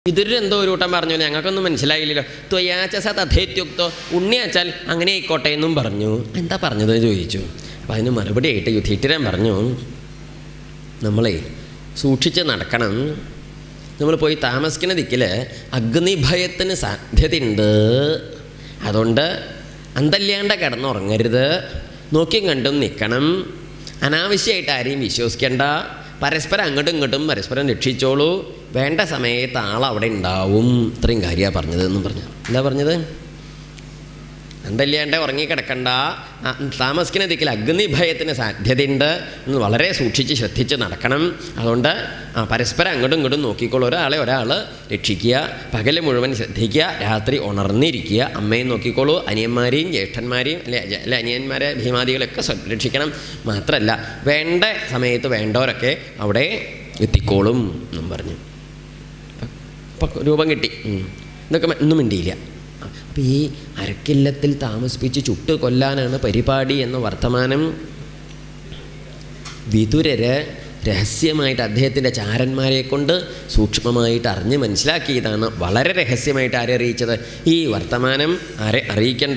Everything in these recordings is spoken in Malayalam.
ഇതൊരു എന്തോ ഒരു കൂട്ടം പറഞ്ഞു ഞങ്ങൾക്കൊന്നും മനസ്സിലായില്ലല്ലോ ത്വയാച്ച സ തഥേത്യുക്തോ ഉണ്ണിയാച്ചാൽ അങ്ങനെ ആയിക്കോട്ടെ എന്നും പറഞ്ഞു എന്താ പറഞ്ഞത് എന്ന് ചോദിച്ചു അപ്പം അതിന് മറുപടി ആയിട്ട് യുധിഷ്ഠിരൻ പറഞ്ഞു നമ്മളെ സൂക്ഷിച്ച് നടക്കണം നമ്മൾ പോയി താമസിക്കുന്ന ദിക്കിൽ അഗ്നിഭയത്തിന് സാധ്യതയുണ്ട് അതുകൊണ്ട് അന്തല്യാണ്ട കിടന്നുറങ്ങരുത് നോക്കിയും കണ്ടും നിൽക്കണം അനാവശ്യമായിട്ട് ആരെയും വിശ്വസിക്കേണ്ട പരസ്പരം അങ്ങോട്ടും ഇങ്ങോട്ടും പരസ്പരം രക്ഷിച്ചോളൂ വേണ്ട സമയത്ത് ആൾ അവിടെ ഉണ്ടാവും ഇത്രയും കാര്യമാണ് പറഞ്ഞത് എന്നും പറഞ്ഞു എന്താ പറഞ്ഞത് അന്തല്യാണ്ട് ഉറങ്ങിക്കിടക്കണ്ട ആ, താമസിക്കുന്ന ദിക്കിൽ അഗ്നിഭയത്തിന് സാധ്യതയുണ്ട് എന്ന് വളരെ സൂക്ഷിച്ച് ശ്രദ്ധിച്ച് നടക്കണം അതുകൊണ്ട് ആ പരസ്പരം അങ്ങോട്ടും ഇങ്ങോട്ടും നോക്കിക്കോളൂ ഒരാളെ ഒരാൾ രക്ഷിക്കുക പകൽ മുഴുവൻ ശ്രദ്ധിക്കുക രാത്രി ഉണർന്നിരിക്കുക അമ്മയും നോക്കിക്കോളൂ അനിയന്മാരെയും ജ്യേഷ്ഠന്മാരെയും അല്ലെ ജ- അല്ലെ അനിയന്മാരെ ഭീമാദികളൊക്കെ സ്വ- രക്ഷിക്കണം മാത്രമല്ല വേണ്ട സമയത്ത് വേണ്ടവരൊക്കെ അവിടെ എത്തിക്കോളും എന്നും പറഞ്ഞു അപ്പം രൂപം കിട്ടി ഉം. ഇതൊക്കെ മ- ഒന്നും മിണ്ടിയില്ല അപ്പം ഈ അരക്കില്ലത്തിൽ താമസിപ്പിച്ച് ചുട്ട് കൊല്ലാനാണ് പരിപാടി എന്ന വർത്തമാനം വിതുരര് രഹസ്യമായിട്ട് അദ്ദേഹത്തിൻ്റെ ചാരന്മാരെ കൊണ്ട് സൂക്ഷ്മമായിട്ട് അറിഞ്ഞ് മനസ്സിലാക്കിയതാണ് വളരെ രഹസ്യമായിട്ട് ആരെ അറിയിച്ചത് ഈ വർത്തമാനം ആരെ അറിയിക്കണ്ട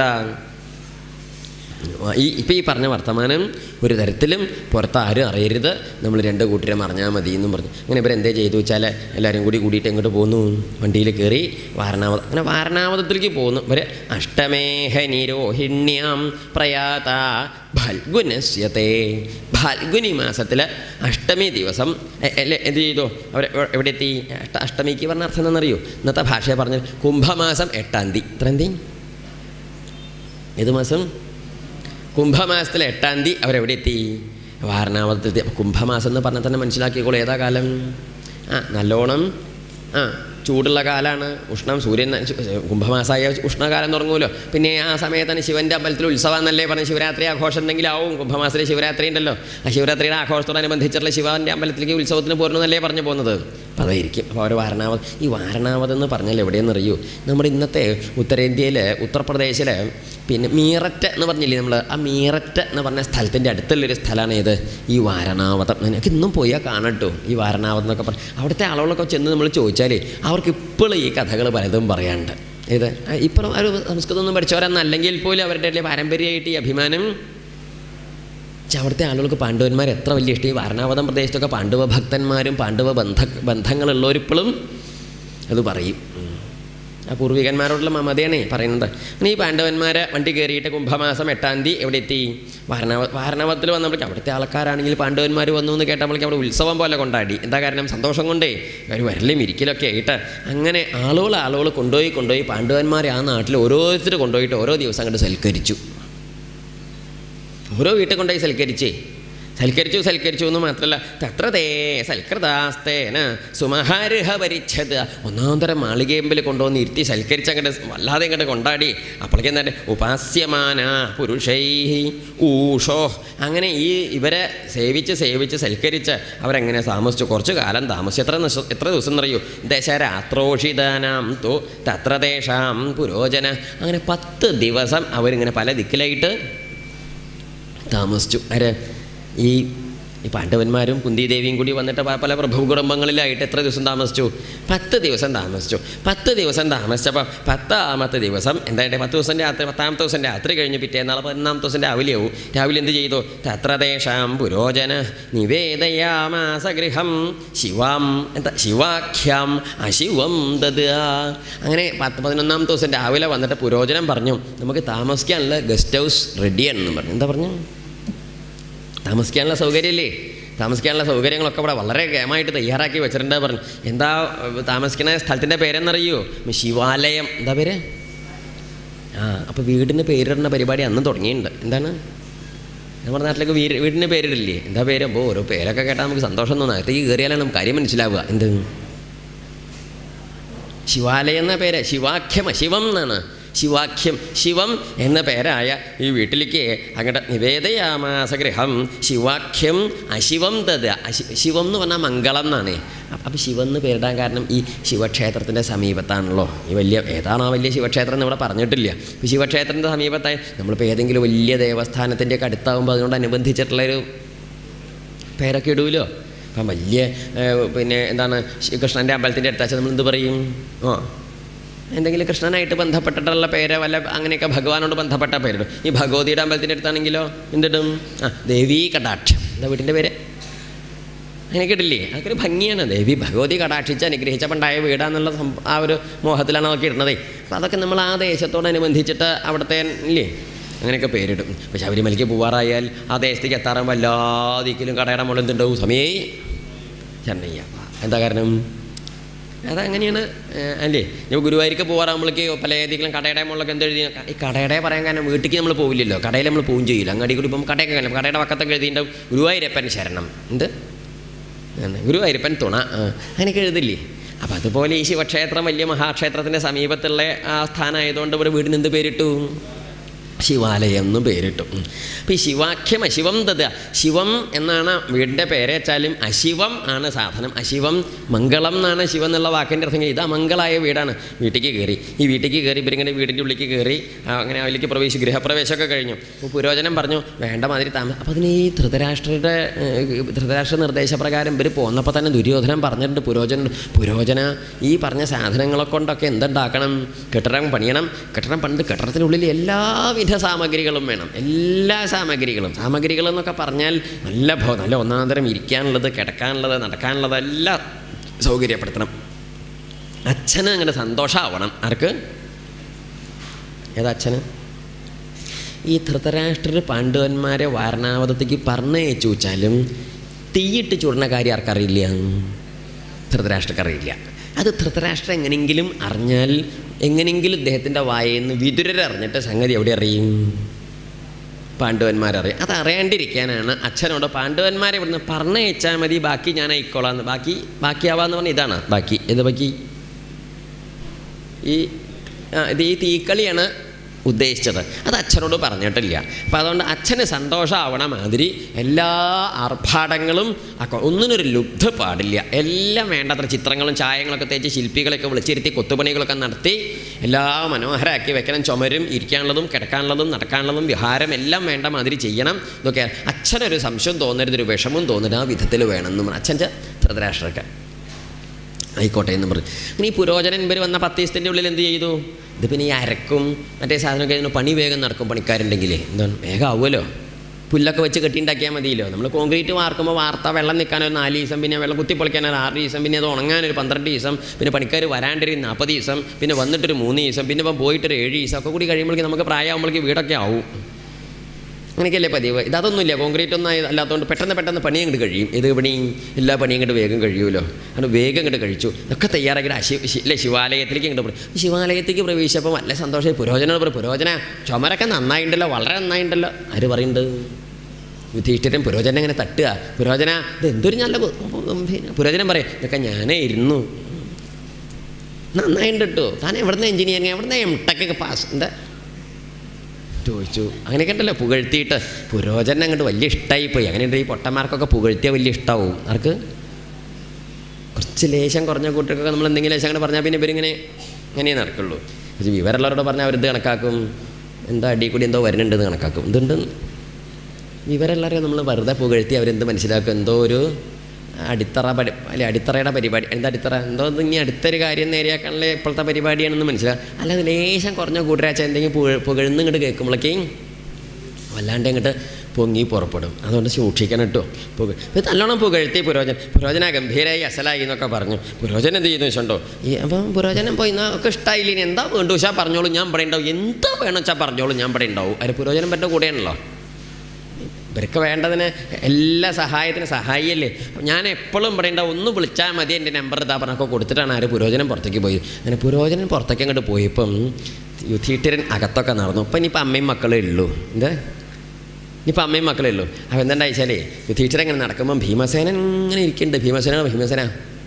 ഈ ഇപ്പം ഈ പറഞ്ഞ വർത്തമാനം ഒരു തരത്തിലും പുറത്ത് ആരും അറിയരുത് നമ്മൾ രണ്ട് കൂട്ടരും അറിഞ്ഞാൽ മതി എന്നും പറഞ്ഞു അങ്ങനെ ഇവരെന്തേ ചെയ്തു വെച്ചാൽ എല്ലാവരും കൂടി കൂടിയിട്ട് എങ്ങോട്ട് പോന്നു വണ്ടിയിൽ കയറി വാരണാവത അങ്ങനെ വാരണാവതത്തിലേക്ക് പോകുന്നു ഇവർ അഷ്ടമേഹ നിരോഹിണ്യാം പ്രയാത ഫൽഗുനസ്യത്തെ ഫൽഗുനി മാസത്തിൽ അഷ്ടമി ദിവസം എ- എ- എന്ത് ചെയ്തു അവർ എവിടെ എത്തി അഷ്ട അഷ്ടമിക്ക് പറഞ്ഞ അർത്ഥം എന്താണെന്നറിയോ ഇന്നത്തെ ഭാഷയെ പറഞ്ഞാൽ കുംഭമാസം എട്ടാം തീയതി എത്രാം തീയതി ഏത് മാസം കുംഭമാസത്തിൽ എട്ടാം തീയതി അവരെവിടെ എത്തി വാരണാവതത്തിൽ കുംഭമാസം എന്ന് പറഞ്ഞാൽ തന്നെ മനസ്സിലാക്കിക്കോളൂ ഏതാ കാലം ആ നല്ലോണം ആ ചൂടുള്ള കാലമാണ് ഉഷ്ണം സൂര്യൻ കുംഭമാസമായ ഉഷ്ണകാലം തുടങ്ങുമല്ലോ പിന്നെ ആ സമയത്താണ് ശിവൻ്റെ അമ്പലത്തിൽ ഉത്സവം എന്നല്ലേ പറഞ്ഞ് ശിവരാത്രി ആഘോഷം എന്തെങ്കിലും ആവും കുംഭമാസത്തിൽ ശിവരാത്രി ഉണ്ടല്ലോ ആ ശിവരാത്രിയുടെ ആഘോഷത്തോടനുബന്ധിച്ചുള്ള ശിവൻ്റെ അമ്പലത്തിലേക്ക് ഉത്സവത്തിന് പോരണമെന്നല്ലേ പറഞ്ഞു പോകുന്നത് അപ്പോൾ അതായിരിക്കും അപ്പോൾ അവർ വാരണാവത് ഈ വാരണാവത് എന്ന് പറഞ്ഞാൽ എവിടെയെന്ന് അറിയൂ നമ്മുടെ ഇന്നത്തെ ഉത്തരേന്ത്യയിൽ ഉത്തർപ്രദേശിൽ പിന്നെ മീററ്റ് എന്ന് പറഞ്ഞില്ലേ നമ്മൾ ആ മീററ്റ് എന്ന് പറഞ്ഞ സ്ഥലത്തിൻ്റെ അടുത്തുള്ളൊരു സ്ഥലമാണ് ഏത് ഈ വാരണാവതം എനിക്ക് ഇന്നും പോയാൽ കാണട്ടോ ഈ വാരണാവതം എന്നൊക്കെ പറഞ്ഞ് അവിടുത്തെ ആളുകളൊക്കെ ചെന്ന് നമ്മൾ ചോദിച്ചാലേ അവർക്ക് ഇപ്പോഴും ഈ കഥകൾ പലതും പറയാനുണ്ട് ഏത് ഇപ്പം ഒരു സംസ്കൃതമൊന്നും പഠിച്ചവരെന്നല്ലെങ്കിൽ പോലും അവരുടെ ഇടയിൽ പാരമ്പര്യമായിട്ട് ഈ അഭിമാനം പക്ഷെ അവിടുത്തെ ആളുകൾക്ക് പാണ്ഡവന്മാർ എത്ര വലിയ ഇഷ്ടം ഈ വാരണാവതം പ്രദേശത്തൊക്കെ പാണ്ഡവ ഭക്തന്മാരും പാണ്ഡവ ബന്ധ ബന്ധങ്ങളുള്ളവരിപ്പോഴും അത് പറയും ഉം. ആ പൂർവികന്മാരോടുള്ള മമതയാണേ പറയുന്നത് അങ്ങനെ ഈ പാണ്ഡവന്മാരെ വണ്ടി കയറിയിട്ട് കുംഭമാസം എട്ടാം തീയതി എവിടെ എത്തി വാരണാവ വാരണാവത്തിൽ വന്നപ്പോഴേക്കും അവിടുത്തെ ആൾക്കാരാണെങ്കിൽ പാണ്ഡവന്മാർ വന്നു എന്ന് കേട്ടപ്പോഴേക്കും അവിടെ ഉത്സവം പോലെ കൊണ്ടാടി എന്താ കാരണം സന്തോഷം കൊണ്ടേ ഒരു വരലും ഇരിക്കലൊക്കെ ആയിട്ട് അങ്ങനെ ആളുകൾ ആളുകൾ കൊണ്ടുപോയി കൊണ്ടുപോയി പാണ്ഡവന്മാരെ ആ നാട്ടിൽ ഓരോരുത്തർ കൊണ്ടുപോയിട്ട് ഓരോ ദിവസം അങ്ങോട്ട് സൽക്കരിച്ചു ഓരോ വീട്ടിൽ കൊണ്ടുപോയി സൽക്കരിച്ചേ സൽക്കരിച്ചു സൽക്കരിച്ചു എന്ന് മാത്രമല്ല തത്രതേ സൽകൃതാസ്തേന സുമഹാരഹ പരിച്ഛത് ഒന്നാം തരം മാളികയമ്പിൽ കൊണ്ടുവന്ന് ഇരുത്തി സൽക്കരിച്ച് അങ്ങോട്ട് വല്ലാതെ അങ്ങോട്ട് കൊണ്ടാടി അപ്പോഴേക്കും എന്താ ഉപാസ്യമാന പുരുഷൈ ഊഷോ അങ്ങനെ ഈ ഇവരെ സേവിച്ച് സേവിച്ച് സൽക്കരിച്ച് അവരെങ്ങനെ താമസിച്ചു കുറച്ച് കാലം താമസിച്ചു എത്ര നിസ- എത്ര ദിവസം എന്നറിയൂ ദശരാത്രോഷിതാനാം തു തത്ര തേഷാം പുരോജന അങ്ങനെ പത്ത് ദിവസം അവരിങ്ങനെ പല ദിക്കിലായിട്ട് താമസിച്ചു ആര് ഈ ഈ പാണ്ഡവന്മാരും കുന്തിദേവിയും കൂടി വന്നിട്ട് പ- പല പ്രഭു കുടുംബങ്ങളിലായിട്ട് എത്ര ദിവസം താമസിച്ചു പത്ത് ദിവസം താമസിച്ചു പത്ത് ദിവസം താമസിച്ചപ്പോൾ പത്താമത്തെ ദിവസം എന്തായിട്ട് പത്ത് ദിവസം രാത്രി പത്താമത്തെ ദിവസം രാത്രി കഴിഞ്ഞ് പിറ്റേന്നാൾ പതിനൊന്നാമത്തെ ദിവസം രാവിലെയാവും രാവിലെ എന്ത് ചെയ്തു തത്രദേശാം പുരോജന നിവേദയാമാസ ഗൃഹം ശിവാം എന്താ ശിവാഖ്യാം അശിവം ദദ അങ്ങനെ പത്ത് പതിനൊന്നാമത്തെ ദിവസം രാവിലെ വന്നിട്ട് പുരോജനം പറഞ്ഞു നമുക്ക് താമസിക്കാനുള്ള ഗസ്റ്റ് ഹൗസ് റെഡിയാണെന്ന് പറഞ്ഞു എന്താ പറഞ്ഞു താമസിക്കാനുള്ള സൗകര്യമില്ലേ താമസിക്കാനുള്ള സൗകര്യങ്ങളൊക്കെ ഇവിടെ വളരെ കേമായിട്ട് തയ്യാറാക്കി വെച്ചിട്ടുണ്ട് പറഞ്ഞു എന്താ ഏർ, താമസിക്കുന്ന സ്ഥലത്തിൻ്റെ പേരെന്നറിയോ ശിവാലയം എന്താ പേര് ആ അപ്പോൾ വീടിന് പേരിടുന്ന പരിപാടി അന്ന് തുടങ്ങിയിട്ടുണ്ട് എന്താണ് നമ്മുടെ നാട്ടിലൊക്കെ വീട് വീടിന് പേരിടില്ലേ എന്താ പേര് അപ്പോൾ ഓരോ പേരൊക്കെ കേട്ടാൽ നമുക്ക് സന്തോഷം തോന്നുക അകത്തേക്ക് കയറിയാലാണ് നമുക്ക് കാര്യം മനസ്സിലാവുക എന്ത് ശിവാലയം എന്ന പേര് ശിവാഖ്യം ശിവം എന്നാണ് ശിവാഖ്യം ശിവം എന്ന പേരായ ഈ വീട്ടിലേക്ക് അങ്ങോട്ട് നിവേദയാമാസ ഗൃഹം ശിവാഖ്യം അശിവം തത് അശി ശിവം എന്ന് പറഞ്ഞാൽ മംഗളം എന്നാണ് അപ്പം ശിവം എന്ന് പേരിടാൻ കാരണം ഈ ശിവക്ഷേത്രത്തിൻ്റെ സമീപത്താണല്ലോ ഈ വലിയ ഏതാണോ വലിയ ശിവക്ഷേത്രം എന്ന് ഇവിടെ പറഞ്ഞിട്ടില്ല ഈ ശിവക്ഷേത്രത്തിൻ്റെ സമീപത്തായി നമ്മളിപ്പോൾ ഏതെങ്കിലും വലിയ ദേവസ്ഥാനത്തിൻ്റെയൊക്കെ അടുത്താവുമ്പോൾ അതിനോടനുബന്ധിച്ചിട്ടുള്ളൊരു പേരൊക്കെ ഇടുമല്ലോ അപ്പം വലിയ ഏ, പിന്നെ എന്താണ് ശി- കൃഷ്ണൻ്റെ അമ്പലത്തിൻ്റെ അടുത്താച്ചാൽ നമ്മൾ എന്ത് പറയും ആ എന്തെങ്കിലും കൃഷ്ണനായിട്ട് ബന്ധപ്പെട്ടിട്ടുള്ള പേര് വല്ല അങ്ങനെയൊക്കെ ഭഗവാനോട് ബന്ധപ്പെട്ട പേരിടും ഈ ഭഗവതിയുടെ അമ്പലത്തിൻ്റെ അടുത്താണെങ്കിലോ എന്തിടും ആ ദേവീ കടാക്ഷം എന്താ വീട്ടിൻ്റെ പേര് അങ്ങനെ കിട്ടില്ലേ അതൊക്കെ ഒരു ഭംഗിയാണ് ദേവി ഭഗവതി കടാക്ഷിച്ച് അനുഗ്രഹിച്ചപ്പണ്ടായ വീടാന്നുള്ള സം- ആ ഒരു മോഹത്തിലാണ് അതൊക്കെ ഇടുന്നത് അപ്പോൾ അതൊക്കെ നമ്മൾ ആ ദേശത്തോടനുബന്ധിച്ചിട്ട് അവിടുത്തെ ഇല്ലേ അങ്ങനെയൊക്കെ പേരിടും അപ്പോൾ ശബരിമലയ്ക്ക് പോവാറായാൽ ആ ദേശത്തേക്ക് എത്താറാൻ വല്ലാതിക്കലും കടയുടെ മുകളിൽ എന്തുണ്ടാവും സമയേ ചെന്നയ്യപ്പ എന്താ കാരണം അതങ്ങനെയാണ് ഏഹ്, അല്ലേ ഇപ്പോൾ ഗുരുവായൂർക്ക് പോകാറാകുമ്പോഴേക്ക് പല ഏതെങ്കിലും കടയുടെ മുകളിലൊക്കെ എന്ത് എഴുതി ഈ കടയുടെ പറയാൻ കാരണം വീട്ടിലേക്ക് നമ്മൾ പോവില്ലല്ലോ കടയിൽ നമ്മൾ പോവും ചെയ്യില്ല അങ്ങാടി കൂടി പോകുമ്പോൾ കടയൊക്കെ കാണും കടയുടെ പക്കത്തൊക്കെ എഴുതിയിട്ടുണ്ടാവും ഗുരുവായൂരപ്പൻ ശരണം എന്ത് ആണ്. ഗുരുവായൂരപ്പൻ തുണ ആ, അങ്ങനെയൊക്കെ എഴുതില്ലേ അപ്പം അതുപോലെ ഈ ശിവക്ഷേത്രം വലിയ മഹാക്ഷേത്രത്തിൻ്റെ സമീപത്തുള്ള ആ സ്ഥാനമായതുകൊണ്ട് ഒരു വീടിന് എന്ത് പേരിട്ടു ശിവാലയം എന്ന് പേരിട്ടു ഉം. അപ്പോൾ ഈ ശിവാഖ്യം അശിവം തത് ശിവം എന്നാണ് വീടിൻ്റെ പേര് വെച്ചാലും അശിവം ആണ് സാധനം അശിവം മംഗളം എന്നാണ് ശിവം എന്നുള്ള വാക്കിൻ്റെ അർത്ഥം ഇത് അമംഗളായ വീടാണ് വീട്ടിലേക്ക് കയറി ഈ വീട്ടിലേക്ക് കയറി ഇവരിങ്ങനെ വീടിൻ്റെ ഉള്ളിലേക്ക് കയറി ആ, അങ്ങനെ അതിലേക്ക് പ്രവേശിച്ചു ഗൃഹപ്രവേശമൊക്കെ കഴിഞ്ഞു അപ്പോൾ പുരോചനം പറഞ്ഞു വേണ്ട മാതിരി താമസം അപ്പോൾ അതിന് ഈ ധൃതരാഷ്ട്രയുടെ ഏഹ്, ധൃതരാഷ്ട്ര നിർദ്ദേശപ്രകാരം ഇവർ പോന്നപ്പോൾ തന്നെ ദുര്യോധനൻ പറഞ്ഞിട്ടുണ്ട് പുരോചന പുരോചന ഈ പറഞ്ഞ സാധനങ്ങളെ കൊണ്ടൊക്കെ എന്തുണ്ടാക്കണം കെട്ടിടം പണിയണം കെട്ടിടം പണിത് കെട്ടിടത്തിനുള്ളിൽ എല്ലാവിധ സാമഗ്രികളും വേണം എല്ലാ സാമഗ്രികളും സാമഗ്രികൾ എന്നൊക്കെ പറഞ്ഞാൽ നല്ല ഭോ നല്ല ഒന്നാന്തരം ഇരിക്കാനുള്ളത് കിടക്കാനുള്ളത് നടക്കാനുള്ളത് എല്ലാം സൗകര്യപ്പെടുത്തണം അച്ഛന് അങ്ങനെ സന്തോഷമാവണം ആർക്ക് ഏതച്ഛന് ഈ ധൃതരാഷ്ട്രർ പാണ്ഡവന്മാരെ വാരണാവതത്തേക്ക് പറഞ്ഞയച്ചു വെച്ചാലും തീയിട്ട് ചുടുന്ന കാര്യം ആർക്കറിയില്ല ധൃതരാഷ്ട്രക്കറിയില്ല അത് ധൃതരാഷ്ട്രം എങ്ങനെയെങ്കിലും അറിഞ്ഞാൽ എങ്ങനെയെങ്കിലും ഇദ്ദേഹത്തിൻ്റെ വായിൽ നിന്ന് വിതുരരറിഞ്ഞിട്ട് സംഗതി എവിടെ അറിയും പാണ്ഡവന്മാരറിയാം അത് അറിയാണ്ടിരിക്കാനാണ് അച്ഛനോട് പാണ്ഡവന്മാരെ ഇവിടുന്ന് പറഞ്ഞയച്ചാൽ മതി ബാക്കി ഞാൻ ആയിക്കോളാം എന്ന് ബാക്കി ബാക്കിയാവാന്ന് പറഞ്ഞാൽ ഇതാണ് ബാക്കി ഏത് ബാക്കി ഈ ആ, ഇത് ഈ തീക്കളിയാണ് ഉദ്ദേശിച്ചത് അത് അച്ഛനോട് പറഞ്ഞിട്ടില്ല അപ്പം അതുകൊണ്ട് അച്ഛന് സന്തോഷമാവണ മാതിരി എല്ലാ ആർഭാടങ്ങളും ഒക്കെ ഒന്നിനൊരു ലുബ്ധ പാടില്ല എല്ലാം വേണ്ടത്ര ചിത്രങ്ങളും ചായങ്ങളൊക്കെ തേച്ച് ശില്പികളൊക്കെ വിളിച്ചിരുത്തി കൊത്തുപണികളൊക്കെ നടത്തി എല്ലാം മനോഹരമാക്കി വെക്കണം ചുമരും ഇരിക്കാനുള്ളതും കിടക്കാനുള്ളതും നടക്കാനുള്ളതും വിഹാരം എല്ലാം വേണ്ട മാതിരി ചെയ്യണം ഇതൊക്കെ അച്ഛനൊരു സംശയം തോന്നരുത് ഒരു വിഷമം തോന്നരുത് ആ വിധത്തിൽ വേണമെന്നും അച്ഛൻ്റെ ധൃതരാഷ്ട്രമൊക്കെ ആയിക്കോട്ടെ എന്ന് പറഞ്ഞു അങ്ങനെ ഈ പുരോചനൻ ഇവർ വന്ന പത്ത് ദിവസത്തിൻ്റെ ഉള്ളിൽ എന്ത് ചെയ്തു ഇത് പിന്നെ ഈ അരക്കും മറ്റേ സാധനമൊക്കെ ഇതിന് പണി വേഗം നടക്കും പണിക്കാരുണ്ടെങ്കിലേ എന്താണ് വേഗം ആവുമല്ലോ പുല്ലൊക്കെ വെച്ച് കെട്ടിണ്ടാക്കിയാൽ മതിയല്ലോ നമ്മൾ കോൺക്രീറ്റ് വാർക്കുമ്പോൾ വാർത്ത വെള്ളം നിൽക്കാൻ ഒരു നാല് ദിവസം പിന്നെ വെള്ളം കുത്തിപ്പൊളിക്കാൻ ഒരു ആറ് ദിവസം പിന്നെ അത് ഉണങ്ങാൻ ഒരു പന്ത്രണ്ട് ദിവസം പിന്നെ പണിക്കാർ വരാണ്ടൊരു നാൽപ്പത് ദിവസം പിന്നെ വന്നിട്ടൊരു മൂന്ന് ദിവസം പിന്നെ ഇപ്പം പോയിട്ടൊരു ഏഴ് ദിവസം ഒക്കെ കൂടി കഴിയുമ്പോഴേക്കും നമുക്ക് പ്രായമാകുമ്പോഴേക്കും വീടൊക്കെ ആവും അങ്ങനെയൊക്കെയല്ലേ പതിവ് ഇതൊന്നുമില്ല കോൺക്രീറ്റ് ഒന്നും ആയ- അല്ലാത്തതുകൊണ്ട് പെട്ടെന്ന് പെട്ടെന്ന് പണി അങ്ങോട്ട് കഴിയും ഏത് പണിയും എല്ലാ പണിയും ഇങ്ങോട്ട് വേഗം കഴിയുമല്ലോ അത് വേഗം ഇങ്ങോട്ട് കഴിച്ചു ഇതൊക്കെ തയ്യാറാക്കിയിട്ട് അശി ശി- അല്ലേ ശിവാലയത്തിലേക്ക് ഇങ്ങോട്ട് പോയി ഈ ശിവാലയത്തേക്ക് പ്രവേശിച്ചപ്പോൾ നല്ല സന്തോഷം പുരോജനോട് പറയും പുരോജന ചുമരൊക്കെ നന്നായിട്ടുണ്ടല്ലോ വളരെ നന്നായിട്ടുണ്ടല്ലോ ആര് പറയുന്നുണ്ട് യുധിഷ്ഠിരൻ പുരോജനം ഇങ്ങനെ തട്ടുക പുരോജന ഇത് എന്തൊരു നല്ല കു- പുരോജനം പറയും ഇതൊക്കെ ഞാനേ ഇരുന്നു നന്നായിട്ടുണ്ട് കേട്ടോ താൻ എവിടുന്ന് എഞ്ചിനീയറിങ് എവിടുന്ന് എം ടെക്കൊക്കെ പാസ് എന്താ ചോദിച്ചു അങ്ങനെയൊക്കെ ഉണ്ടല്ലോ പുകഴ്ത്തിയിട്ട് പുരോചനം അങ്ങോട്ട് വലിയ ഇഷ്ടമായി പോയി അങ്ങനെയുണ്ട് ഈ പൊട്ടന്മാർക്കൊക്കെ പുകഴ്ത്തിയാൽ വലിയ ഇഷ്ടമാവും ആർക്ക് കുറച്ച് ലേശം കുറഞ്ഞ കൂട്ടർക്കൊക്കെ നമ്മൾ എന്തെങ്കിലും ലേശം അങ്ങനെ പറഞ്ഞാൽ പിന്നെ ഇവരിങ്ങനെ ഇങ്ങനെ നടക്കുള്ളൂ പക്ഷേ വിവരമുള്ളവരോട് പറഞ്ഞാൽ അവരെന്ത് കണക്കാക്കും എന്താ അടി കൂടി എന്തോ വരുന്നുണ്ടെന്ന് കണക്കാക്കും എന്തുണ്ട് വിവരമുള്ളവരെ നമ്മൾ വെറുതെ പുകഴ്ത്തി അവരെന്ത് മനസ്സിലാക്കും എന്തോ ഒരു അടിത്തറ പരി അല്ലെ അടിത്തറയുടെ പരിപാടി എന്താ അടിത്തറ എന്തോ ഇത് ഇനി അടുത്തൊരു കാര്യം നേരെയാക്കാനുള്ള ഇപ്പോഴത്തെ പരിപാടിയാണെന്ന് മനസ്സിലാവും അല്ലാതെ ലേശം കുറഞ്ഞ കൂട്ടരാച്ച എന്തെങ്കിലും പുക പുകഴ്ന്ന് ഇങ്ങോട്ട് കേൾക്കുമ്പോഴേക്കും വല്ലാണ്ട് അങ്ങോട്ട് പൊങ്ങി പുറപ്പെടും അതുകൊണ്ട് സൂക്ഷിക്കണം കേട്ടോ പുക ഇത് നല്ലോണം പുകഴ്ത്തി പുരോജൻ പുരോജന ഗംഭീരായി അസലായി എന്നൊക്കെ പറഞ്ഞു പുരോജനം എന്ത് ചെയ്യുന്നു വെച്ചോണ്ടോ ഈ അപ്പം പുരോജനം പോയി എന്നാൽ ഒക്കെ ഇഷ്ടമായില്ല ഇനി എന്താ വേണ്ടു വെച്ചാൽ പറഞ്ഞോളൂ ഞാൻ ഇവിടെ ഉണ്ടാവും എന്താ വേണം വെച്ചാൽ പറഞ്ഞോളൂ ഞാൻ ഇവിടെ ഉണ്ടാവും അതിന് പുരോജനം പറ്റ കൂടെയാണല്ലോ ഇവർക്ക് വേണ്ടതിന് എല്ലാ സഹായത്തിന് സഹായിയല്ലേ ഞാൻ എപ്പോഴും ഇവിടെ ഉണ്ടാവും ഒന്ന് വിളിച്ചാൽ മതി എൻ്റെ നമ്പർ ഇതാ പറഞ്ഞൊക്കെ കൊടുത്തിട്ടാണ് ആര് പുരോജനം പുറത്തേക്ക് പോയി അങ്ങനെ പുരോജനം പുറത്തേക്ക് അങ്ങോട്ട് പോയപ്പം യുധിഷ്ഠിരൻ അകത്തൊക്കെ നടന്നു ഇപ്പം ഇനിയിപ്പോൾ അമ്മയും മക്കളേ ഉള്ളൂ എന്താ ഇനിയിപ്പോൾ അമ്മയും മക്കളേ ഉള്ളൂ അപ്പോൾ എന്താ വെച്ചാലേ യുധിഷ്ഠിരൻ ഇങ്ങനെ നടക്കുമ്പം ഭീമസേനൻ ഇങ്ങനെ ഇരിക്കുന്നുണ്ട് ഭീമസേന ഭീമസേന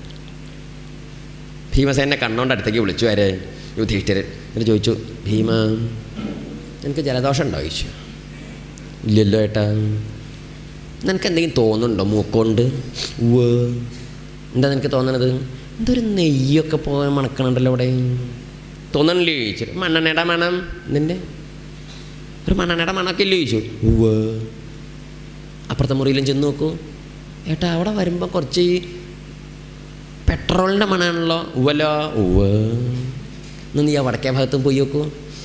ഭീമസേനെ കണ്ണോണ്ട് അടുത്തേക്ക് വിളിച്ചു ആരെ യുധിഷ്ഠിരൻ എന്നിട്ട് ചോദിച്ചു ഭീമ എനിക്ക് ജലദോഷം ഉണ്ടോ ചോദിച്ചു ഇല്ലല്ലോ ഏട്ടാ നിനക്ക് എന്തെങ്കിലും തോന്നുന്നുണ്ടോ മൂക്കൊണ്ട് ഉവ്വ് എന്താ നിനക്ക് തോന്നണത് എന്തൊരു നെയ്യൊക്കെ പോകാൻ മണക്കണുണ്ടല്ലോ അവിടെ തോന്നണില്ലേ ചോദിച്ചു മണ്ണെണ്ണയുടെ മണം നിൻ്റെ ഒരു മണ്ണെണ്ണയുടെ മണമൊക്കെ ഇല്ലേ ചോദിച്ചു ഉവ്വ് അപ്പുറത്തെ മുറിയിലും ചെന്ന് നോക്കൂ ഏട്ടാ അവിടെ വരുമ്പോൾ കുറച്ച് പെട്രോളിൻ്റെ മണമാണല്ലോ ഉവലോ ഉവ്വ് എന്നാ നീ ആ വടക്കേ ഭാഗത്തും പോയി നോക്കൂ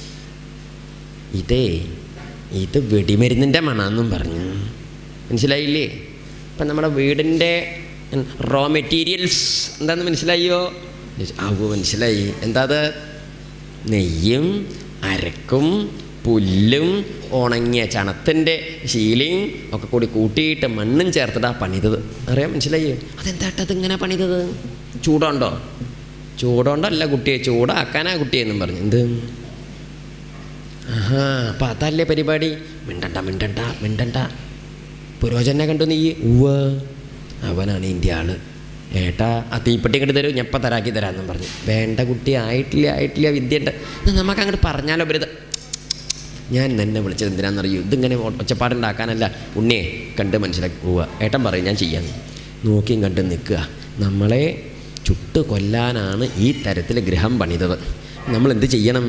ഇതേ ഇത് വെടിമരുന്നിൻ്റെ മണമെന്നും പറഞ്ഞു മനസ്സിലായില്ലേ ഇപ്പം നമ്മുടെ വീടിൻ്റെ റോ മെറ്റീരിയൽസ് എന്താണെന്ന് മനസ്സിലായോ ആവോ മനസ്സിലായി എന്താ അത് നെയ്യും അരക്കും പുല്ലും ഉണങ്ങിയ ചണത്തിൻ്റെ ശീലയും ഒക്കെ കൂടി കൂട്ടിയിട്ട് മണ്ണും ചേർത്തിട്ടാ പണിതത് അറിയാം മനസ്സിലായി അതെന്താട്ടത് ഇങ്ങനെ പണിതത് ചൂടുണ്ടോ ചൂടുണ്ടല്ല കുട്ടിയെ ചൂടാക്കാനാ കുട്ടിയെന്നും പറഞ്ഞു എന്ത് ആഹാ അപ്പം അതല്ലേ പരിപാടി മിണ്ടണ്ട മിണ്ടണ്ട മിണ്ടണ്ട പുരോജനെ കണ്ടു നീ ഉവ്വ് അവനാണ് ഇന്ത്യ ആള് ഏട്ടാ ആ തീപ്പെട്ടി ഇങ്ങോട്ട് തരൂ ഞാൻ ഇപ്പം തരാക്കി തരാമെന്നും പറഞ്ഞു വേണ്ട കുട്ടി ആയിട്ടില്ല ആയിട്ടില്ല വിദ്യ ഉണ്ട് എന്നാ നമുക്ക് അങ്ങോട്ട് പറഞ്ഞാലോ ബരുത് ഞാൻ നിന്നെ വിളിച്ചത് എന്തിനാണെന്നറിയൂ ഇതിങ്ങനെ ഒ- ഒച്ചപ്പാടുണ്ടാക്കാനല്ല ഉണ്ണിയെ കണ്ട് മനസ്സിലാക്കി പോവുക ഏട്ടൻ പറയും ഞാൻ ചെയ്യാൻ നോക്കിയും കണ്ട് നിൽക്കുക നമ്മളെ ചുട്ട് കൊല്ലാനാണ് ഈ തരത്തിൽ ഗൃഹം പണിതത് നമ്മൾ എന്ത് ചെയ്യണം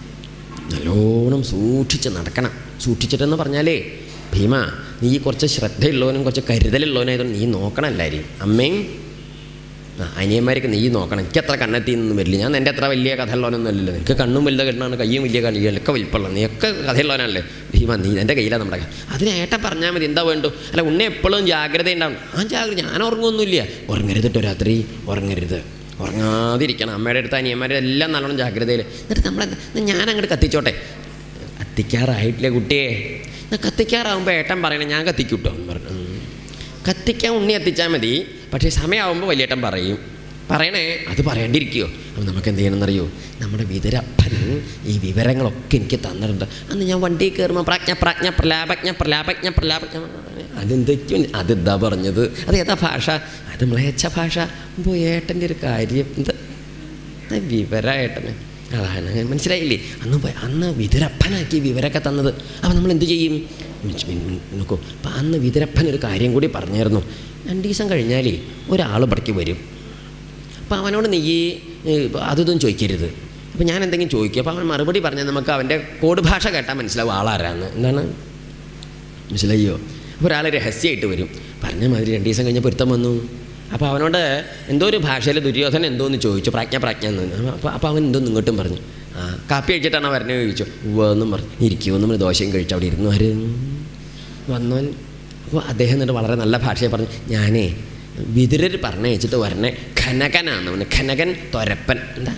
നല്ലോണം സൂക്ഷിച്ച് നടക്കണം സൂക്ഷിച്ചിട്ടെന്ന് പറഞ്ഞാലേ ഭീമ നീ കുറച്ച് ശ്രദ്ധയുള്ളവനും കുറച്ച് കരുതലുള്ളവനായതുകൊണ്ട് നീ നോക്കണം എല്ലാവരെയും അമ്മയും ആ അനിയന്മാർക്ക് നീ നോക്കണം എനിക്ക് അത്ര കണ്ണെത്തിയൊന്നും വരില്ല ഞാൻ എൻ്റെ അത്ര വലിയ കഥയുള്ളവനൊന്നും അല്ലല്ലോ നിനക്ക് കണ്ണും വലുത് കെട്ടണാണ് കയ്യും വലിയ കളിയാണ് ഒക്കെ വലിപ്പമുള്ള നീയൊക്കെ കഥയുള്ളവനല്ലേ ഭീമ നീ എൻ്റെ കയ്യിലാണ് നമ്മുടെ അതിന് ഏട്ടൻ പറഞ്ഞാൽ മതി എന്താ വേണ്ടു അല്ല ഉണ്ണെ എപ്പോഴും ജാഗ്രത ഉണ്ടാവും ആ ജാഗ്രത ഞാൻ ഉറങ്ങുമൊന്നുമില്ല ഉറങ്ങരുത് കേട്ടോ രാത്രി ഉറങ്ങരുത് ഉറങ്ങാതിരിക്കണം അമ്മയുടെ അടുത്ത് അനിയന്മാരുടെ എല്ലാം നല്ലോണം ജാഗ്രതയിൽ എന്നിട്ട് നമ്മളെന്താ ഞാൻ അങ്ങോട്ട് കത്തിച്ചോട്ടെ കത്തിക്കാറായിട്ടില്ല കുട്ടിയെ എന്നാ കത്തിക്കാറാവുമ്പോൾ ഏട്ടൻ പറയണേ ഞാൻ കത്തിക്കൂട്ടോ എന്ന് പറഞ്ഞു ഉം. കത്തിക്കാൻ ഉണ്ണി എത്തിച്ചാൽ മതി പക്ഷേ സമയമാകുമ്പോൾ വലിയേട്ടൻ പറയും പറയണേ അത് പറയേണ്ടിയിരിക്കുമോ അപ്പം നമുക്ക് എന്ത് ചെയ്യണമെന്നറിയോ നമ്മുടെ വിതരപ്പൻ ഈ വിവരങ്ങളൊക്കെ എനിക്ക് തന്നിട്ടുണ്ട് അന്ന് ഞാൻ വണ്ടിയിൽ കയറുമ്പോൾ പ്രാജ്ഞ പ്രാജ്ഞ പ്രലാപജ്ഞ പ്രലാപജ്ഞ പ്രലാപജ്ഞ അതെന്തൊക്കെയും അതെന്താ പറഞ്ഞത് അത് ഏതാ ഭാഷ അത് മ്ലേച്ഛ ഭാഷ അപ്പോൾ ഏട്ടൻ്റെ ഒരു കാര്യം എന്ത് വിവരമായിട്ടനെ അതാണ് അങ്ങനെ മനസ്സിലായില്ലേ അന്ന് പോയി അന്ന് വിതുരപ്പനാക്കി വിവരമൊക്കെ തന്നത് അപ്പം നമ്മൾ എന്ത് ചെയ്യും മിച്ച് മിൻ- മിൻ- നോക്കൂ അപ്പം അന്ന് വിതുരപ്പൻ ഒരു കാര്യം കൂടി പറഞ്ഞായിരുന്നു രണ്ട് ദിവസം കഴിഞ്ഞാലേ ഒരാൾ ഇവിടേക്ക് വരും അപ്പം അവനോട് നീ ഏ, അതൊന്നും ചോദിക്കരുത് അപ്പം ഞാൻ എന്തെങ്കിലും ചോദിക്കും അപ്പോൾ അവൻ മറുപടി പറഞ്ഞാൽ നമുക്ക് അവൻ്റെ കോഡ് ഭാഷ കേട്ടാൽ മനസ്സിലാവും ആളാരാന്ന് എന്താണ് മനസ്സിലായോ അപ്പോൾ ഒരാൾ രഹസ്യമായിട്ട് വരും പറഞ്ഞ മാതിരി രണ്ട് ദിവസം കഴിഞ്ഞ് പൊരുത്തം വന്നു അപ്പോൾ അവനോട് എന്തോ ഒരു ഭാഷയിൽ ദുര്യോധനൻ എന്തോ എന്ന് ചോദിച്ചു പ്രാജ്ഞ പ്രാജ്ഞ എന്ന് അപ്പോൾ അപ്പോൾ അവൻ എന്തോ ഇങ്ങോട്ടും പറഞ്ഞു ആ കാപ്പി കഴിച്ചിട്ടാണ് വരണേ ചോദിച്ചു ഉവ്വെന്നും പറഞ്ഞു ഇരിക്കുമോ നമ്മൾ ദോശയും കഴിച്ചു അവിടെ ഇരുന്നു ആര് വന്നവൻ അപ്പോൾ അദ്ദേഹം എന്നിട്ട് വളരെ നല്ല ഭാഷയെ പറഞ്ഞു ഞാനേ വിതുരർ പറഞ്ഞയച്ചിട്ട് വരണേ ഖനകനാണ് അവന് ഖനകൻ തൊരപ്പൻ എന്താ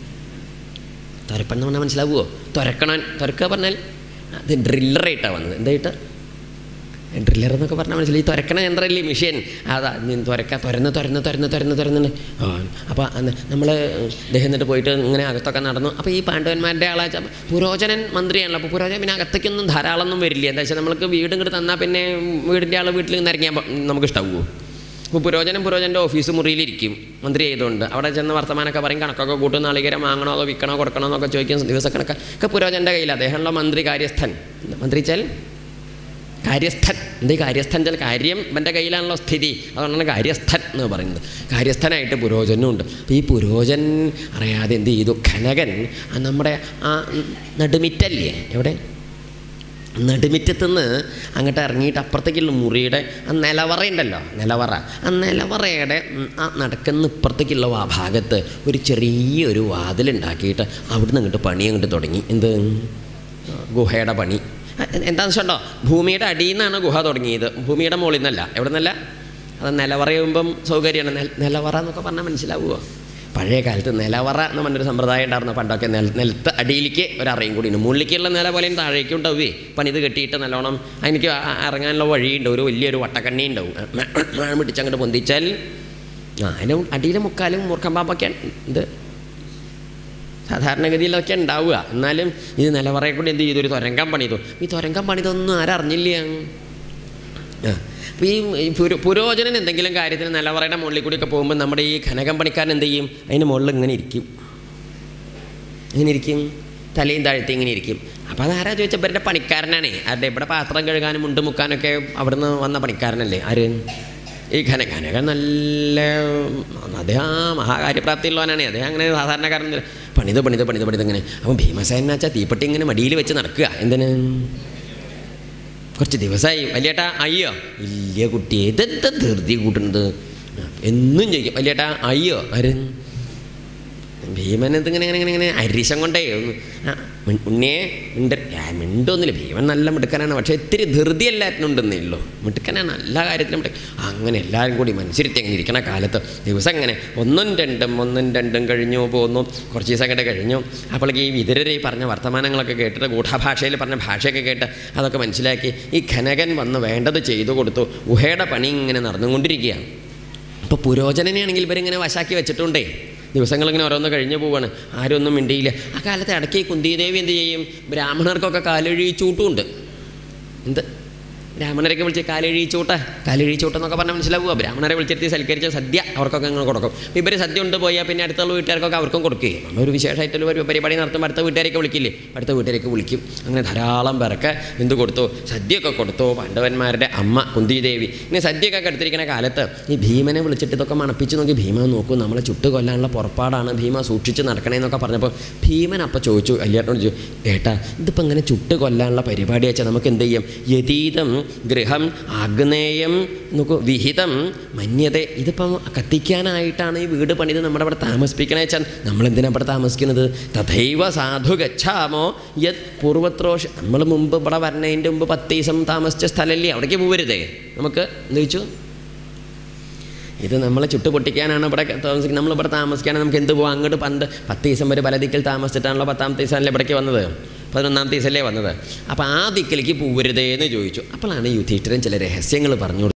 തൊരപ്പൻ എന്ന് പറഞ്ഞാൽ മനസ്സിലാവുമോ തുരക്കണൻ തുരക്കുക പറഞ്ഞാൽ അത് ഡ്രില്ലറായിട്ടാണ് വന്നത് എന്തായിട്ട് ഡ്രില്ലർ എന്നൊക്കെ പറഞ്ഞാൽ മനസ്സിലായി ഈ തുരക്കണ യന്ത്രമല്ലേ മെഷീൻ അതാ നീ തുരക്ക തുരന്ന് തുരന്ന് തുരന്ന് തുരന്ന് തുരന്ന് ആ അപ്പോൾ നമ്മൾ അദ്ദേഹം എന്നിട്ട് പോയിട്ട് ഇങ്ങനെ അകത്തൊക്കെ നടന്നു അപ്പോൾ ഈ പാണ്ഡവന്മാരുടെ ആളാ പുരോചനൻ മന്ത്രിയാണല്ലോ അപ്പോൾ പുരോചനൻ പിന്നെ അകത്തേക്കൊന്നും ധാരാളമൊന്നും വരില്ല എന്താ വെച്ചാൽ നമ്മൾക്ക് വീട് ഇങ്ങോട്ട് തന്നാൽ പിന്നെ വീടിൻ്റെ ആൾ വീട്ടിൽ നിന്ന് ഇറങ്ങിയാൽ നമുക്ക് ഇഷ്ടാവുമോ ഇപ്പോൾ പുരോചനം പുരോചൻ്റെ ഓഫീസ് മുറിയിലിരിക്കും മന്ത്രി ആയതുകൊണ്ട് അവിടെ ചെന്ന് വർത്തമാനമൊക്കെ പറയും കണക്കൊക്കെ കൂട്ടും നാളികേരം വാങ്ങണോ അതോ വിൽക്കണോ കൊടുക്കണോ എന്നൊക്കെ ചോദിക്കും ദിവസക്കണക്ക് ഒക്കെ പുരോചൻ്റെ കയ്യിൽ അദ്ദേഹമുള്ള മന്ത്രി കാര്യസ്ഥൻ മന്ത്രി വെച്ചാൽ കാര്യസ്ഥൻ എന്താ ഈ കാര്യസ്ഥൻ വെച്ചാൽ കാര്യം ഇവൻ്റെ കയ്യിലാണല്ലോ സ്ഥിതി അതുകൊണ്ടാണ് കാര്യസ്ഥൻ എന്ന് പറയുന്നത് കാര്യസ്ഥനായിട്ട് പുരോചനുണ്ട് അപ്പോൾ ഈ പുരോചൻ അറിയാതെ എന്ത് ചെയ്തു ഖനകൻ ആ നമ്മുടെ ആ നടുമിറ്റല്ലേ എവിടെ നടുമിറ്റത്തുനിന്ന് അങ്ങോട്ട് ഇറങ്ങിയിട്ട് അപ്പുറത്തേക്കുള്ള മുറിയുടെ ആ നിലവറ ഉണ്ടല്ലോ നിലവറ ആ നിലവറയുടെ ഉം, ആ നടക്കുന്ന ഇപ്പുറത്തേക്കുള്ള ആ ഭാഗത്ത് ഒരു ചെറിയൊരു വാതിലുണ്ടാക്കിയിട്ട് അവിടുന്ന് അങ്ങോട്ട് പണി അങ്ങോട്ട് തുടങ്ങി എന്ത് ഗുഹയുടെ പണി ആ, എ- എന്താണെന്ന് വെച്ചോ ഭൂമിയുടെ അടിയിൽ നിന്നാണ് ഗുഹ തുടങ്ങിയത് ഭൂമിയുടെ മുകളിൽ നിന്നല്ല എവിടെ നിന്നല്ല അത് നിലവറയുമ്പം സൗകര്യമാണ് നെൽ നിലവറ എന്നൊക്കെ പറഞ്ഞാൽ മനസ്സിലാവുമോ പഴയ കാലത്ത് നിലവറ എന്ന് പറഞ്ഞൊരു സമ്പ്രദായം ഉണ്ടായിരുന്നു പണ്ടൊക്കെ നില നിലത്ത് അടിയിലേക്ക് ഒരറയും കൂടി ഉണ്ട് മുകളിലേക്കുള്ള നില പോലെയും താഴേക്കും ഉണ്ടാവുമേ പണിത് കെട്ടിയിട്ട് നല്ലോണം എനിക്ക് ആ- ആ ഇറങ്ങാനുള്ള വഴിയുണ്ട് ഒരു വലിയൊരു വട്ടക്കണ്ണി ഉണ്ടാവും മഴ പിടിച്ച് അങ്ങോട്ട് പൊന്തിച്ചാൽ ആ അതിന് അടിയിലെ മുക്കാലും മൂർഖം പാമ്പൊക്കെയാണ് ഇത് സാധാരണഗതിയിലൊക്കെ ഉണ്ടാവുക എന്നാലും ഇത് നിലവറയെ കൂടി എന്ത് ചെയ്തു ഒരു തുരങ്കം പണിതു ഈ തുരങ്കം പണിതൊന്നും ആരറിഞ്ഞില്ല ആ അപ്പോൾ ഈ ഈ പുരോ പുരോചനൻ എന്തെങ്കിലും കാര്യത്തിന് നിലവറയുടെ മുകളിൽ കൂടിയൊക്കെ പോകുമ്പോൾ നമ്മുടെ ഈ ഖനകം പണിക്കാരൻ എന്ത് ചെയ്യും അതിന് മുകളിൽ ഇങ്ങനെ ഇരിക്കും ഇങ്ങനെ ഇരിക്കും തലയും താഴ്ത്തി ഇങ്ങനെ ഇരിക്കും അപ്പോൾ അതാരാ ചോദിച്ചാൽ ഇവരുടെ പണിക്കാരനാണേ ആരുടെ ഇവിടെ പാത്രം കഴുകാനും മുണ്ട് മുക്കാനൊക്കെ അവിടുന്ന് വന്ന പണിക്കാരനല്ലേ ആര് ഈ ഖന ഖനകൻ നല്ല അദ്ദേഹം ആ മഹാകാര്യപ്രാപ്തിയുള്ളവനാണ് അദ്ദേഹം അങ്ങനെ സാധാരണക്കാരൻ പണിത് പണിത് പണിത് പണിത് ഇങ്ങനെ അപ്പം ഭീമസേന വെച്ചാൽ തീപ്പെട്ടി ഇങ്ങനെ മടിയിൽ വെച്ച് നടക്കുക എന്തിന് കുറച്ച് ദിവസമായി വലിയേട്ടാ അയ്യോ ഇല്ല കുട്ടിയെ ഇതെന്താ ധൃതി കൂട്ടുന്നത് എന്നും ചോദിക്കും വലിയേട്ടാ അയ്യോ ആര് ഭീമൻ എന്തിങ്ങനെ ഇങ്ങനെ ഇങ്ങനെ ഇങ്ങനെ അരിശം കൊണ്ടേ ഒന്ന് ആ മിൺ- ഉണ്ണിയെ മിണ്ട ആ, മിണ്ടൊന്നുമില്ല ഭീമൻ നല്ല മിടുക്കനാണ് പക്ഷേ ഇത്തിരി ധൃതി എല്ലാറ്റിനും ഉണ്ടെന്നേ ഉള്ളൂ മിടുക്കനാണ് എല്ലാ കാര്യത്തിലും മിടുക്കൻ അങ്ങനെ എല്ലാവരും കൂടി മനുഷ്യരുത്തി അങ്ങനെ ഇരിക്കണ കാലത്ത് ദിവസം അങ്ങനെ ഒന്നും രണ്ടും ഒന്നും രണ്ടും കഴിഞ്ഞു പോന്നു കുറച്ച് ദിവസം അങ്ങോട്ട് കഴിഞ്ഞു അപ്പോഴേക്ക് ഈ വിതുരരെ ഈ പറഞ്ഞ വർത്തമാനങ്ങളൊക്കെ കേട്ടിട്ട് ഗൂഢഭാഷയിൽ പറഞ്ഞ ഭാഷയൊക്കെ കേട്ട് അതൊക്കെ മനസ്സിലാക്കി ഈ ഖനകൻ വന്ന് വേണ്ടത് ചെയ്തു കൊടുത്തു ഗുഹയുടെ പണി ഇങ്ങനെ നടന്നുകൊണ്ടിരിക്കുകയാണ് അപ്പോൾ പുരോചനനെയാണെങ്കിൽ ഇവരിങ്ങനെ വശാക്കി വെച്ചിട്ടുണ്ടേ ദിവസങ്ങളിങ്ങനെ ഓരോന്ന് കഴിഞ്ഞു പോവാണ് ആരും ഒന്നും മിണ്ടിയില്ല ആ കാലത്ത് ഇടയ്ക്ക് ഈ കുന്തിദേവി എന്ത് ചെയ്യും ബ്രാഹ്മണർക്കൊക്കെ കാലൊഴിച്ചൂട്ടുമുണ്ട് എന്ത് ബ്രാഹ്മണരൊക്കെ വിളിച്ച് കാലഴിച്ചൂട്ട കാലഴിച്ചൂട്ട എന്നൊക്കെ പറഞ്ഞാൽ മനസ്സിലാവുക ബ്രാഹ്മണരെ വിളിച്ചിരുത്തി സൽക്കരിച്ച സദ്യ അവർക്കൊക്കെ അങ്ങനെ കൊടുക്കും ഇവർ സദ്യ കൊണ്ട് പോയാൽ പിന്നെ അടുത്തുള്ള വീട്ടുകാർക്കൊക്കെ അവർക്കും കൊടുക്കുകയും നമ്മളൊരു വിശേഷമായിട്ടുള്ള ഒരു പരിപാടി നടത്തുമ്പോൾ അടുത്ത വീട്ടുകാരൊക്കെ വിളിക്കില്ലേ അടുത്ത വീട്ടുകാരൊക്കെ വിളിക്കും അങ്ങനെ ധാരാളം പേർക്ക് എന്ത് കൊടുത്തു സദ്യയൊക്കെ കൊടുത്തു പാണ്ഡവന്മാരുടെ അമ്മ കുന്തിദേവി ഇനി സദ്യയൊക്കെ എടുത്തിരിക്കുന്ന കാലത്ത് ഈ ഭീമനെ വിളിച്ചിട്ട് ഇതൊക്കെ മണപ്പിച്ച് നോക്കി ഭീമ നോക്കൂ നമ്മളെ ചുട്ട് കൊല്ലാനുള്ള പുറപ്പാടാണ് ഭീമ സൂക്ഷിച്ച് നടക്കണേന്നൊക്കെ പറഞ്ഞപ്പോൾ ഭീമൻ അപ്പം ചോദിച്ചു കല്യാണോട് ചോദിച്ചു ഏട്ടാ ഇതിപ്പോൾ ഇങ്ങനെ ചുട്ട് കൊല്ലാനുള്ള പരിപാടി വെച്ചാൽ നമുക്ക് എന്ത് ചെയ്യും യതീതം ഗൃഹം ആഗ്നേയം നോക്കൂ വിഹിതം മന്യത ഇതിപ്പം കത്തിക്കാനായിട്ടാണ് ഈ വീട് പണിത് നമ്മുടെ ഇവിടെ താമസിപ്പിക്കണേ വെച്ചാൽ നമ്മൾ എന്തിനാ ഇവിടെ താമസിക്കുന്നത് തഥൈവ സാധു ഗച്ഛാമോ യത് പൂർവത്രോഷ നമ്മൾ മുമ്പ് ഇവിടെ വരണതിൻ്റെ മുമ്പ് പത്ത് ദിവസം താമസിച്ച സ്ഥലമല്ലേ അവിടേക്ക് പോവരുതേ നമുക്ക് എന്ത് ചോദിച്ചു ഇത് നമ്മളെ ചുട്ടു പൊട്ടിക്കാനാണ് ഇവിടെ താമസിക്കുന്നത് നമ്മളിവിടെ താമസിക്കാനാണ് നമുക്ക് എന്ത് പോകാം അങ്ങോട്ട് പണ്ട് പത്ത് ദിവസം വരെ പല ദിക്കിൽ താമസിച്ചിട്ടാണല്ലോ പത്താമത്തെ ദിവസമല്ലേ ഇവിടേക്ക് വന്നത് പതിനൊന്നാമത്തെ ദിവസമല്ലേ വന്നത് അപ്പോൾ ആ ദിക്കിലേക്ക് പോവരുതേ എന്ന് ചോദിച്ചു അപ്പോഴാണ് യുധിഷ്ഠിരൻ ചില രഹസ്യങ്ങൾ പറഞ്ഞു കൊടുത്തത്.